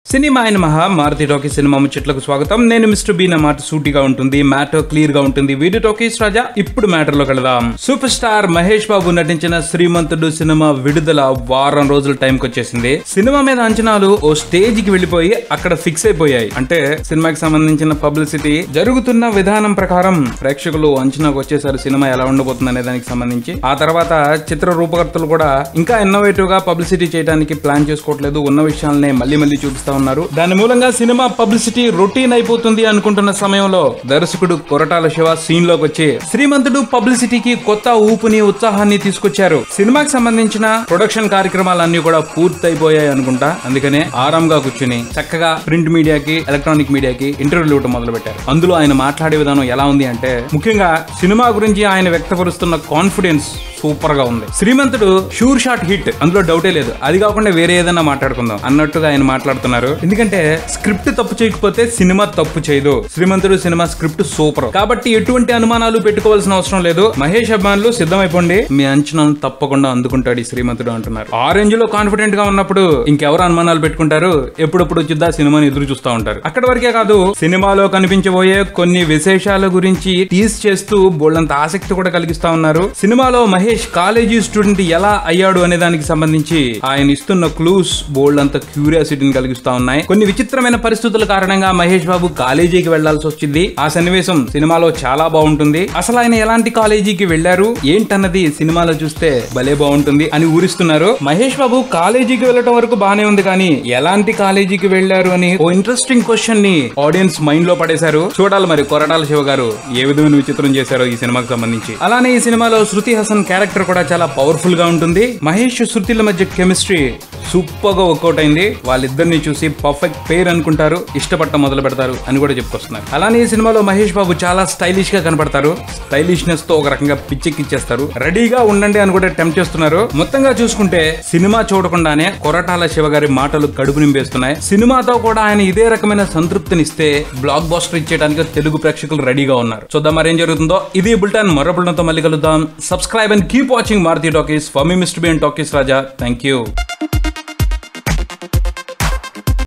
cinema అయిన మహా Maruti talkie cinema ముచ్చట్లకు స్వాగతం నేను మిస్టర్ బీ నా మాట సూటిగా ఉంటుంది మ్యాటర్ క్లియర్ గా ఉంటుంది వీడియో టాకీస్ రాజా ఇప్పుడు మ్యాటర్ లో వెళదాం సూపర్ స్టార్ మహేష్ బాబు నటించిన శ్రీమంతుడు సినిమా విడుదల వారం రోజుల టైంకి వచ్చేసింది సినిమా మీద అంచనాలు ఓ స్టేజ్ కి వెళ్ళిపోయి అక్కడ ఫిక్స్ అయిపోయాయి అంటే సినిమాకి సంబంధించిన పబ్లిసిటీ జరుగుతున్న విధానం ప్రకారం ప్రేక్షకులు అంచనాకు వచ్చేసారు సినిమా ఎలా ఉండబోతుంది అనే దానికి సంబంధించి ఆ తర్వాత చిత్ర రూపకర్తలు కూడా ఇంకా ఇన్నోవేటివ్ గా పబ్లిసిటీ చేయడానికి ప్లాన్ చేసుకోవట్లేదు ఉన్న విషయాలనే మళ్ళీ మళ్ళీ చూపిస్తా ఉన్నారు దాని మూలంగా సినిమా పబ్లిసిటీ రొటీన్ అయిపోతుంది అనుకుంటున్న సమయంలో దర్శకుడు కొరటాల శివ సీన్ లోకి వచ్చి శ్రీమంతుడు పబ్లిసిటీకి కొత్త ఊపుని ఉత్సాహాన్ని తీసుకొచ్చారు సినిమాకి సంబంధించిన ప్రొడక్షన్ కార్యక్రమాలన్నీ కూడా పూర్తయిపోయాయి అనుకుంటా అందుకనే ఆరాంగా కూర్చుని చక్కగా ప్రింట్ మీడియాకి ఎలక్ట్రానిక్ మీడియాకి ఇంటర్వ్యూలు ఇవ్వడం మొదలు పెట్టారు అందులో ఆయన మాట్లాడే విధానం ఎలా ఉంది అంటే ముఖ్యంగా సినిమా గురించి ఆయన వ్యక్తపరుస్తున్న కాన్ఫిడెన్స్ సూపర్ గా ఉంది శ్రీమంతుడు షూర్ షాట్ హిట్ అందులో డౌటే లేదు అది కాకుండా వేరే ఏదైనా మాట్లాడుకుందాం అన్నట్టుగా ఆయన మాట్లాడుతున్నారు ఎందుకంటే స్క్రిప్ట్ తప్పు చేయకపోతే సినిమా తప్పు చేయదు శ్రీమంతుడు సినిమా స్క్రిప్ట్ సూపర్ కాబట్టి ఎటువంటి అనుమానాలు పెట్టుకోవాల్సిన అవసరం లేదు మహేష్ అభిమానులు సిద్ధమైపోండి మీ అంచనాలను తప్పకుండా అందుకుంటాడు ఈ శ్రీమంతుడు అంటున్నారు ఆ రేంజ్ లో కాన్ఫిడెంట్ గా ఉన్నప్పుడు ఇంకెవరు అనుమానాలు పెట్టుకుంటారు ఎప్పుడప్పుడు వచ్చిద్దా సినిమాని ఎదురు చూస్తూ ఉంటారు అక్కడ వరకే కాదు సినిమాలో కనిపించబోయే కొన్ని విశేషాల గురించి టీస్ చేస్తూ బోళ్ళంత ఆసక్తి కూడా కలిగిస్తా ఉన్నారు సినిమాలో మహేష్ కాలేజీ స్టూడెంట్ ఎలా అయ్యాడు అనే దానికి సంబంధించి ఆయన ఇస్తున్న క్లూస్ బోల్డ్ అంత క్యూరియాసిటీని కలిగిస్తా ఉన్నాయి కొన్ని విచిత్రమైన పరిస్థితుల కారణంగా మహేష్ బాబు కాలేజీకి వెళ్లాల్సి వచ్చింది ఆ సన్నివేశం సినిమాలో చాలా బాగుంటుంది అసలు ఆయన ఎలాంటి కాలేజీకి వెళ్లారు ఏంటన్నది సినిమాలో చూస్తే భలే బాగుంటుంది అని ఊరిస్తున్నారు మహేష్ బాబు కాలేజీకి వెళ్ళటం వరకు బానే ఉంది కానీ ఎలాంటి కాలేజీకి వెళ్లారు అని ఓ ఇంట్రెస్టింగ్ క్వశ్చన్ ని ఆడియన్స్ మైండ్ లో పడేశారు చూడాలి మరి కొరటాల శివ గారు ఏ విధమైన విచిత్రం చేశారో ఈ సినిమాకి సంబంధించి అలానే ఈ సినిమాలో శృతి హాసన్ క్యారెక్టర్ కూడా చాలా పవర్ఫుల్ గా ఉంటుంది మహేష్ శృతిల మధ్య కెమిస్ట్రీ సూపర్ గా వర్కౌట్ అయింది వాళ్ళిద్దరిని చూసి పర్ఫెక్ట్ పేర్ అనుకుంటారు ఇష్టపడటం మొదలు పెడతారు అని కూడా చెప్పుకొస్తున్నారు అలానే ఈ సినిమాలో మహేష్ బాబు చాలా స్టైలిష్ గా కనపడతారు స్టైలిష్నెస్ తో ఒక రకంగా పిచ్చెక్కిచ్చేస్తారు రెడీగా ఉండండి అని కూడా టెంప్ట్ చేస్తున్నారు మొత్తంగా చూసుకుంటే సినిమా చూడకుండానే కొరటాల శివ గారి మాటలు కడుపు నింపేస్తున్నాయి సినిమాతో కూడా ఆయన ఇదే రకమైన సంతృప్తినిస్తే బ్లాక్ బాస్టర్ ఇచ్చేయడానికి తెలుగు ప్రేక్షకులు రెడీగా ఉన్నారు చూద్దాం మరేం జరుగుతుందో ఇది బుల్టన్ మరో బుల్టన్తో మళ్ళీ కలుద్దాం subscribe and keep watching Maruthi talkies for me mister BN talkies Raja thank you